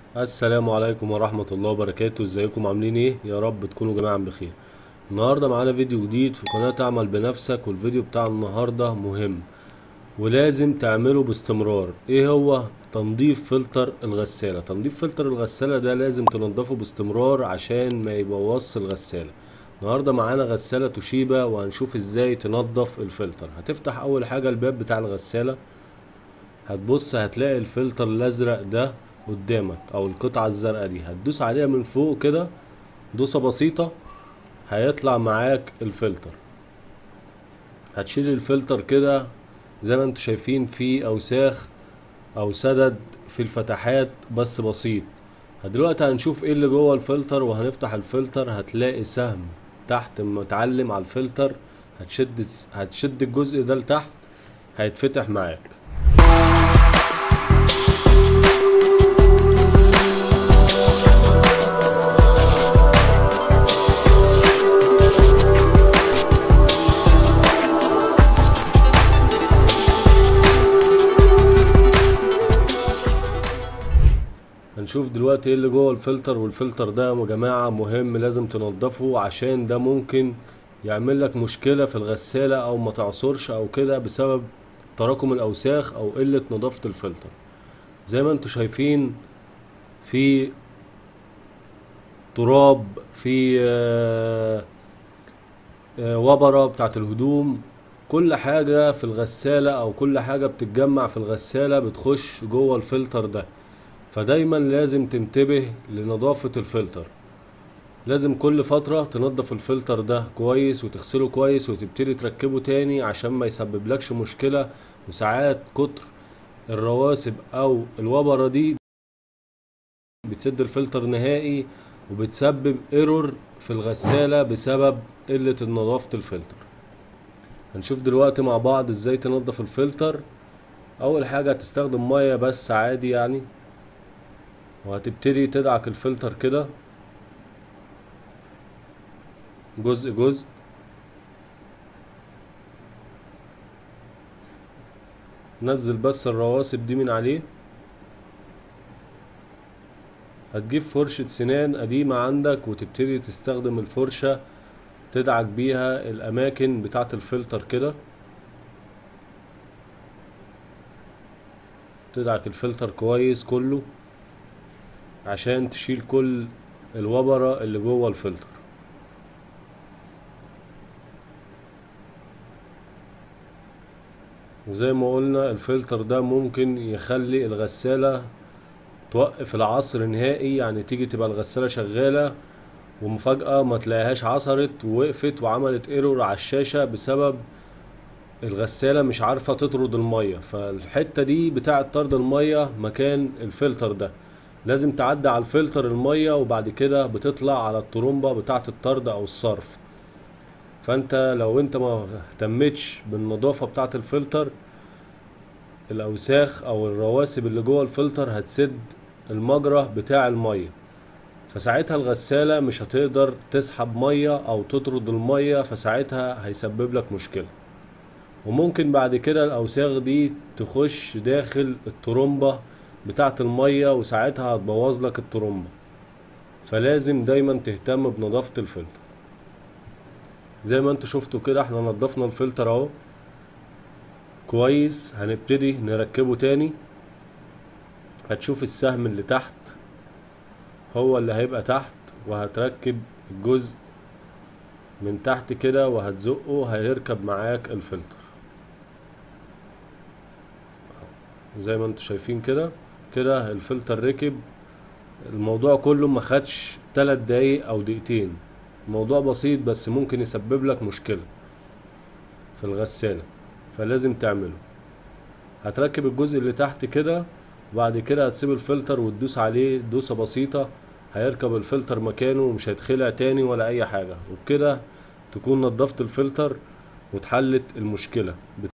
السلام عليكم ورحمة الله وبركاته ازيكم عاملين ايه يا رب تكونوا جميعا بخير النهاردة معانا فيديو جديد في قناة اعمل بنفسك والفيديو بتاع النهاردة مهم ولازم تعمله باستمرار ايه هو تنظيف فلتر الغسالة تنظيف فلتر الغسالة ده لازم تنضفه باستمرار عشان ما يبوظش الغسالة النهاردة معانا غسالة توشيبا وهنشوف ازاي تنضف الفلتر هتفتح اول حاجة الباب بتاع الغسالة هتبص هتلاقي الفلتر الازرق ده قدامك او القطعة الزرقاء دي هتدوس عليها من فوق كده دوسة بسيطة هيطلع معاك الفلتر هتشيل الفلتر كده زي ما انتوا شايفين فيه اوساخ او سدد في الفتحات بس بسيط دلوقتي هنشوف ايه اللي جوه الفلتر وهنفتح الفلتر هتلاقي سهم تحت متعلم على الفلتر هتشد هتشد الجزء ده لتحت هيتفتح معاك هنشوف دلوقتي ايه اللي جوه الفلتر والفلتر ده يا جماعة مهم لازم تنضفه عشان ده ممكن يعمل لك مشكلة في الغسالة او ما تعصرش او كده بسبب تراكم الاوساخ او قلة نظافة الفلتر زي ما انتوا شايفين في تراب في آه، آه، وبرة بتاعت الهدوم كل حاجة في الغسالة او كل حاجة بتتجمع في الغسالة بتخش جوه الفلتر ده فدايما لازم تنتبه لنظافة الفلتر لازم كل فترة تنظف الفلتر ده كويس وتغسله كويس وتبتدي تركبه تاني عشان ما يسبب لكش مشكلة وساعات كتر الرواسب او الوبرة دي بتسد الفلتر نهائي وبتسبب ايرور في الغسالة بسبب قلة نظافة الفلتر هنشوف دلوقتي مع بعض ازاي تنظف الفلتر اول حاجة هتستخدم مية بس عادي يعني وهتبتدي تدعك الفلتر كده جزء جزء نزل بس الرواسب دي من عليه هتجيب فرشة سنان قديمة عندك وتبتدي تستخدم الفرشة تدعك بيها الأماكن بتاعة الفلتر كده تدعك الفلتر كويس كله عشان تشيل كل الوبرة اللي جوه الفلتر وزي ما قلنا الفلتر ده ممكن يخلي الغسالة توقف العصر نهائي يعني تيجي تبقى الغسالة شغالة ومفاجأة ما تلاقيهاش عصرت ووقفت وعملت ايرور على الشاشة بسبب الغسالة مش عارفة تطرد المية فالحتة دي بتاعة طرد المية مكان الفلتر ده لازم تعدي على الفلتر المية وبعد كده بتطلع على الطرمبة بتاعة الطرد او الصرف فانت لو انت ما اهتمتش بالنظافة بتاعة الفلتر الاوساخ او الرواسب اللي جوه الفلتر هتسد المجرى بتاع المية فساعتها الغسالة مش هتقدر تسحب مية او تطرد المية فساعتها هيسبب لك مشكلة وممكن بعد كده الاوساخ دي تخش داخل الطرمبة بتاعة المية وساعتها هتبوظ لك الطرمبة فلازم دايما تهتم بنظافة الفلتر زي ما انتوا شفتوا كده احنا نضفنا الفلتر اهو كويس هنبتدي نركبه تاني هتشوف السهم اللي تحت هو اللي هيبقى تحت وهتركب الجزء من تحت كده وهتزقه هيركب معاك الفلتر زي ما انتوا شايفين كده كده الفلتر ركب الموضوع كله ما خدش تلات دقايق او دقيقتين موضوع بسيط بس ممكن يسبب لك مشكلة في الغسالة فلازم تعمله هتركب الجزء اللي تحت كده وبعد كده هتسيب الفلتر وتدوس عليه دوسة بسيطة هيركب الفلتر مكانه ومش هيتخلع تاني ولا اي حاجة وبكده تكون نضفت الفلتر واتحلت المشكلة